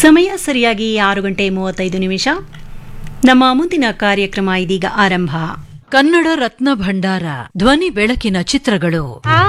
ಸಮಯ ಸರಿಯಾಗಿ ಆರು ಗಂಟೆ ಮೂವತ್ತೈದು ನಿಮಿಷ ನಮ್ಮ ಮುಂದಿನ ಕಾರ್ಯಕ್ರಮ ಇದೀಗ ಆರಂಭ ಕನ್ನಡ ರತ್ನ ಭಂಡಾರ ಧ್ವನಿ ಬೆಳಕಿನ ಚಿತ್ರಗಳು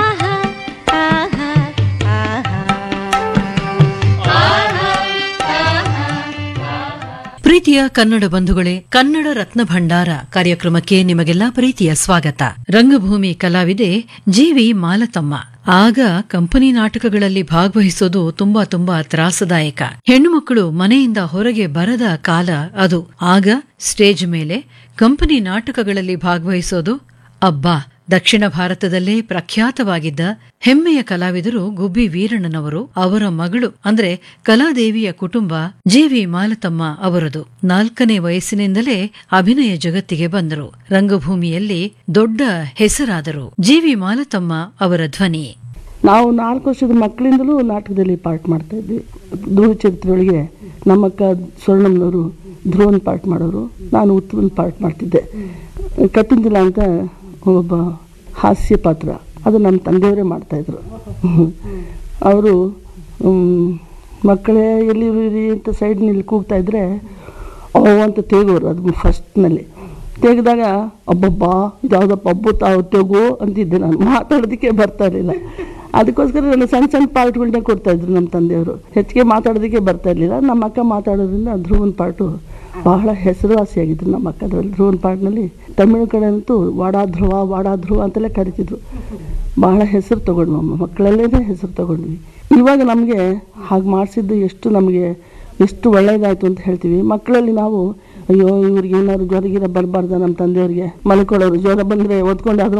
ಪ್ರೀತಿಯ ಕನ್ನಡ ಬಂಧುಗಳೇ ಕನ್ನಡ ರತ್ನ ಭಂಡಾರ ಕಾರ್ಯಕ್ರಮಕ್ಕೆ ನಿಮಗೆಲ್ಲಾ ಪ್ರೀತಿಯ ಸ್ವಾಗತ ರಂಗಭೂಮಿ ಕಲಾವಿದೆ ಜೀವಿ ಮಾಲತಮ್ಮ ಆಗ ಕಂಪನಿ ನಾಟಕಗಳಲ್ಲಿ ಭಾಗವಹಿಸೋದು ತುಂಬಾ ತುಂಬಾ ತ್ರಾಸದಾಯಕ ಹೆಣ್ಣು ಮಕ್ಕಳು ಮನೆಯಿಂದ ಹೊರಗೆ ಬರದ ಕಾಲ ಅದು ಆಗ ಸ್ಟೇಜ್ ಮೇಲೆ ಕಂಪನಿ ನಾಟಕಗಳಲ್ಲಿ ಭಾಗವಹಿಸೋದು ಅಬ್ಬಾ ದಕ್ಷಿಣ ಭಾರತದಲ್ಲೇ ಪ್ರಖ್ಯಾತವಾಗಿದ್ದ ಹೆಮ್ಮೆಯ ಕಲಾವಿದರು ಗುಬ್ಬಿ ವೀರಣ್ಣನವರು ಅವರ ಮಗಳು ಅಂದ್ರೆ ಕಲಾದೇವಿಯ ಕುಟುಂಬ ಜೆವಿ ಮಾಲತಮ್ಮ ಅವರದು ನಾಲ್ಕನೇ ವಯಸ್ಸಿನಿಂದಲೇ ಅಭಿನಯ ಜಗತ್ತಿಗೆ ಬಂದರು ರಂಗಭೂಮಿಯಲ್ಲಿ ದೊಡ್ಡ ಹೆಸರಾದರು ಜೆವಿ ಮಾಲತಮ್ಮ ಅವರ ಧ್ವನಿ ನಾವು ನಾಲ್ಕು ವರ್ಷದ ಮಕ್ಕಳಿಂದಲೂ ನಾಟಕದಲ್ಲಿ ಪಾರ್ಟ್ ಮಾಡ್ತಾ ಇದ್ವಿ ಧ್ರುವ ಚರಿತ್ರೆಯೊಳಗೆ ನಮ್ಮಕ್ಕ ಸ್ವರ್ಣಮ್ಮನವರು ಧ್ರುವನ್ ಪಾರ್ಟ್ ಮಾಡೋರು ನಾನು ಉತ್ತಮನ್ ಪಾರ್ಟ್ ಮಾಡ್ತಿದ್ದೆ ಕಪಿಂದಿಲ ಅಂತ ಒಬ್ಬ ಹಾಸ್ಯ ಪಾತ್ರ ಅದು ನಮ್ಮ ತಂದೆಯವರೇ ಮಾಡ್ತಾಯಿದ್ರು ಅವರು ಮಕ್ಕಳೇ ಎಲ್ಲಿರಿ ಅಂತ ಸೈಡ್ನಲ್ಲಿ ಕೂಗ್ತಾ ಇದ್ರೆ ಓ ಅಂತ ತೇಗೋರು ಅದು ಫಸ್ಟ್ನಲ್ಲಿ ತೆಗೆದಾಗ ಅಬ್ಬಬ್ಬಾ ಇದ್ಯಾವುದಪ್ಪ ಅಬ್ಬು ತಾವು ತೆಗು ಅಂತಿದ್ದೆ ನಾನು ಮಾತಾಡೋದಕ್ಕೆ ಬರ್ತಾ ಇರಲಿಲ್ಲ ಅದಕ್ಕೋಸ್ಕರ ನಾನು ಸಣ್ಣ ಸಣ್ಣ ಪಾರ್ಟ್ಗಳನ್ನ ಕೊಡ್ತಾಯಿದ್ರು ನಮ್ಮ ತಂದೆಯವರು ಹೆಚ್ಚಿಗೆ ಮಾತಾಡೋದಕ್ಕೆ ಬರ್ತಾ ಇರಲಿಲ್ಲ ನಮ್ಮ ಅಕ್ಕ ಮಾತಾಡೋದ್ರಿಂದ ಧ್ರುವನ್ ಪಾರ್ಟು ಬಹಳ ಹೆಸರುವಾಸಿಯಾಗಿದ್ರು ನಮ್ಮ ಅಕ್ಕ ಅದರಲ್ಲಿ ಧ್ರುವನ್ ಪಾರ್ಟ್ನಲ್ಲಿ ತಮಿಳು ಕಡೆ ಅಂತೂ ವಾಡಾ ಧ್ರುವ ವಾಡಾ ಧ್ರುವ ಅಂತೆಲ್ಲ ಕರಿತಿದ್ರು ಬಹಳ ಹೆಸರು ತಗೊಂಡ್ವಿ ಅಮ್ಮ ಮಕ್ಕಳಲ್ಲೇ ಹೆಸರು ತಗೊಂಡ್ವಿ ಇವಾಗ ನಮಗೆ ಹಾಗೆ ಮಾಡಿಸಿದ್ದು ಎಷ್ಟು ನಮಗೆ ಎಷ್ಟು ಒಳ್ಳೇದಾಯಿತು ಅಂತ ಹೇಳ್ತೀವಿ ಮಕ್ಕಳಲ್ಲಿ ನಾವು ಅಯ್ಯೋ ಇವ್ರಿಗೆ ಏನಾದ್ರು ಜ್ವರ ಗಿರ ಬರಬಾರ್ದ ನಮ್ಮ ತಂದೆಯವ್ರಿಗೆ ಮಲ್ಕೊಳ್ಳೋರು ಜ್ವರ ಬಂದರೆ ಓದ್ಕೊಂಡು ಅದ್ರ